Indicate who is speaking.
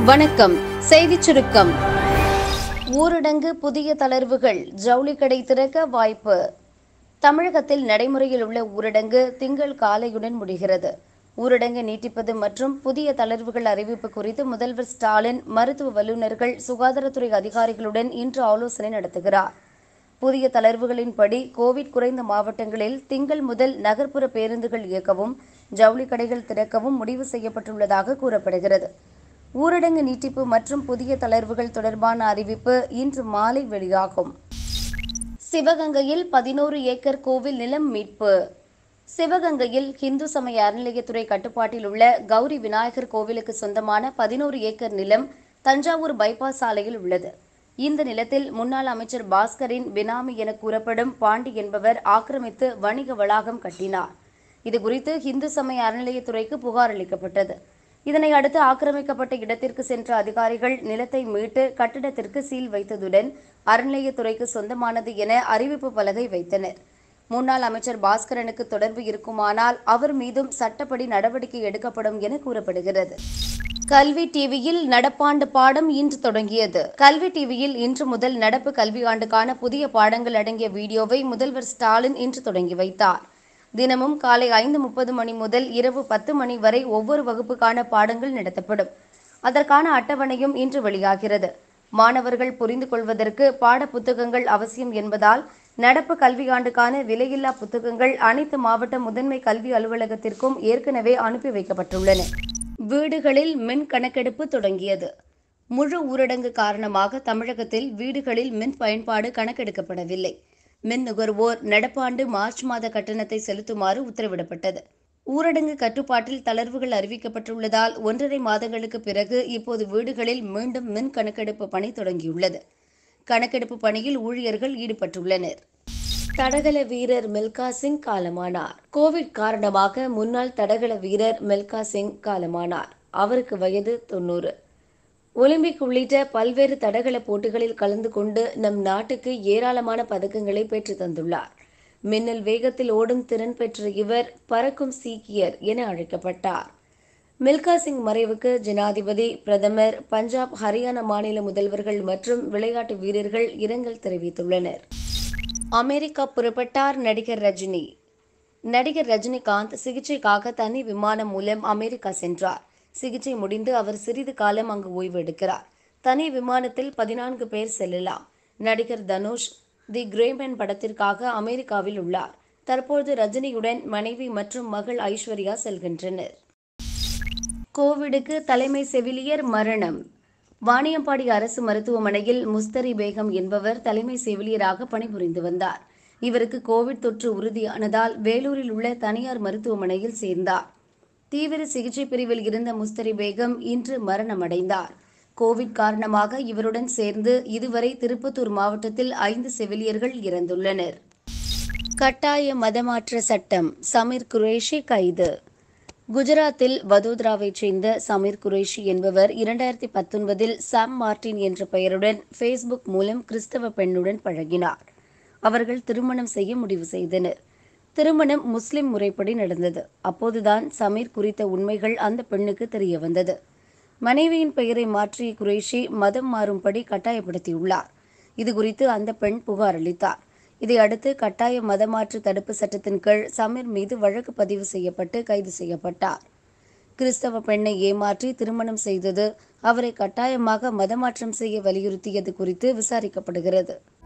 Speaker 1: வணக்கம் செய்திச் சுருக்கம் ஊரடங்கு புதிய தளர்வுகள் ஜவுளி கடை திறக்க வாய்ப்பு தமிழகத்தில் நடைமுறையில் உள்ள ஊரடங்கு திங்கள் காலையுடன் முடிகிறது ஊரடங்கு நீட்டிப்பது மற்றும் புதிய தளர்வுகள் அறிவிப்பு குறித்து முதல்வர் ஸ்டாலின் மருத்துவ வல்லுநர்கள் சுகாதாரத்துறை அதிகாரிகளுடன் இன்று ஆலோசனை நடத்துகிறார் புதிய தளர்வுகளின்படி கோவிட் குறைந்த மாவட்டங்களில் திங்கள் முதல் நகர்ப்புற பேருந்துகள் இயக்கவும் ஜவுளி கடைகள் திறக்கவும் முடிவு செய்யப்பட்டுள்ளதாக கூறப்படுகிறது ஊரடங்கு நீட்டிப்பு மற்றும் புதிய தளர்வுகள் தொடர்பான அறிவிப்பு இன்று மாலை வெளியாகும் சிவகங்கையில் பதினோரு ஏக்கர் கோவில் நிலம் மீட்பு சிவகங்கையில் இந்து சமய அறநிலையத்துறை கட்டுப்பாட்டில் உள்ள கௌரி விநாயகர் கோவிலுக்கு சொந்தமான பதினோரு ஏக்கர் நிலம் தஞ்சாவூர் பைபாஸ் சாலையில் உள்ளது இந்த நிலத்தில் முன்னாள் அமைச்சர் பாஸ்கரின் பினாமி என கூறப்படும் பாண்டி என்பவர் ஆக்கிரமித்து வணிக வளாகம் கட்டினார் இதுகுறித்து இந்து சமய அறநிலையத்துறைக்கு புகார் அளிக்கப்பட்டது இதனை அடுத்து ஆக்கிரமிக்கப்பட்ட இடத்திற்கு சென்ற அதிகாரிகள் நிலத்தை மீட்டு கட்டிடத்திற்கு சீல் வைத்ததுடன் அறநிலையத்துறைக்கு சொந்தமானது என அறிவிப்பு பலகை வைத்தனர் முன்னாள் அமைச்சர் பாஸ்கரனுக்கு தொடர்பு இருக்குமானால் அவர் மீதும் சட்டப்படி நடவடிக்கை எடுக்கப்படும் என கூறப்படுகிறது கல்வி டிவியில் நடப்பாண்டு பாடம் இன்று தொடங்கியது கல்வி டிவியில் இன்று முதல் நடப்பு கல்வியாண்டுக்கான புதிய பாடங்கள் அடங்கிய வீடியோவை முதல்வர் ஸ்டாலின் இன்று தொடங்கி வைத்தார் தினமும் காலை ஐந்து முப்பது மணி முதல் இரவு பத்து மணி வரை ஒவ்வொரு வகுப்புக்கான பாடங்கள் நடத்தப்படும் அதற்கான அட்டவணையும் இன்று வெளியாகிறது மாணவர்கள் புரிந்து கொள்வதற்கு பாட புத்தகங்கள் அவசியம் என்பதால் நடப்பு கல்வியாண்டுக்கான விலையில்லா புத்தகங்கள் அனைத்து மாவட்ட முதன்மை கல்வி அலுவலகத்திற்கும் ஏற்கனவே அனுப்பி வைக்கப்பட்டுள்ளன வீடுகளில் மின் கணக்கெடுப்பு தொடங்கியது முழு ஊரடங்கு காரணமாக தமிழகத்தில் வீடுகளில் மின் பயன்பாடு கணக்கெடுக்கப்படவில்லை மின் நுகர்வோர் நடப்பாண்டு மார்ச் மாத கட்டணத்தை செலுத்துமாறு உத்தரவிடப்பட்டது ஊரடங்கு கட்டுப்பாட்டில் தளர்வுகள் அறிவிக்கப்பட்டுள்ளதால் ஒன்றரை மாதங்களுக்கு பிறகு இப்போது வீடுகளில் மீண்டும் மின் கணக்கெடுப்பு பணி தொடங்கியுள்ளது கணக்கெடுப்பு பணியில் ஊழியர்கள் ஈடுபட்டுள்ளனர் தடகள வீரர் மில்கா சிங் காலமானார் கோவிட் காரணமாக முன்னாள் தடகள வீரர் மில்கா சிங் காலமானார் அவருக்கு வயது தொன்னூறு ஒலிம்பிக் உள்ளிட்ட பல்வேறு தடகள போட்டிகளில் கலந்து கொண்டு நம் நாட்டுக்கு ஏராளமான பதக்கங்களை பெற்று தந்துள்ளார் மின்னல் வேகத்தில் ஓடும் திறன் பெற்ற இவர் பறக்கும் சீக்கியர் என அழைக்கப்பட்டார் மில்கா சிங் மறைவுக்கு ஜனாதிபதி பிரதமர் பஞ்சாப் ஹரியானா மாநில முதல்வர்கள் மற்றும் விளையாட்டு வீரர்கள் இரங்கல் தெரிவித்துள்ளனர் அமெரிக்கா புறப்பட்டார் நடிகர் ரஜினி நடிகர் ரஜினிகாந்த் சிகிச்சைக்காக தனி விமானம் மூலம் அமெரிக்கா சென்றார் சிகிச்சை முடிந்து அவர் சிறிது காலம் அங்கு ஓய்வு எடுக்கிறார் தனி விமானத்தில் பதினான்கு பேர் செல்லலாம் நடிகர் தனுஷ் தி கிரேமன் படத்திற்காக அமெரிக்காவில் உள்ளார் தற்போது ரஜினியுடன் மனைவி மற்றும் மகள் ஐஸ்வர்யா செல்கின்றனர் கோவிடுக்கு தலைமை செவிலியர் மரணம் வாணியம்பாடி அரசு மருத்துவமனையில் முஸ்தரி பேகம் என்பவர் தலைமை செவிலியராக பணிபுரிந்து வந்தார் இவருக்கு கோவிட் தொற்று உறுதியானதால் வேலூரில் உள்ள தனியார் மருத்துவமனையில் சேர்ந்தார் தீவிர சிகிச்சை பிரிவில் இருந்த முஸ்தரி பேகம் இன்று மரணமடைந்தார் கோவிட் காரணமாக இவருடன் சேர்ந்து இதுவரை திருப்பத்தூர் மாவட்டத்தில் ஐந்து செவிலியர்கள் இறந்துள்ளனர் கட்டாய மதமாற்ற சட்டம் சமீர் குரேஷி கைது குஜராத்தில் வதோதராவைச் சேர்ந்த சமீர் குரேஷி என்பவர் இரண்டாயிரத்தி பத்தொன்பதில் சாம் மார்டின் என்ற பெயருடன் ஃபேஸ்புக் மூலம் கிறிஸ்தவ பெண்ணுடன் பழகினார் அவர்கள் திருமணம் செய்ய முடிவு செய்தனர் திருமணம் முஸ்லிம் முறைப்படி நடந்தது அப்போதுதான் சமீர் குறித்த உண்மைகள் அந்த பெண்ணுக்கு தெரிய வந்தது மனைவியின் பெயரை மாற்றிய குரேஷி மதம் மாறும்படி கட்டாயப்படுத்தியுள்ளார் இதுகுறித்து அந்த பெண் புகார் அளித்தார் இதையடுத்து கட்டாய மதமாற்று தடுப்பு சட்டத்தின் கீழ் சமீர் மீது வழக்கு பதிவு செய்யப்பட்டு கைது செய்யப்பட்டார் கிறிஸ்தவ பெண்ணை ஏமாற்றி திருமணம் செய்தது அவரை கட்டாயமாக மதமாற்றம் செய்ய வலியுறுத்தியது குறித்து விசாரிக்கப்படுகிறது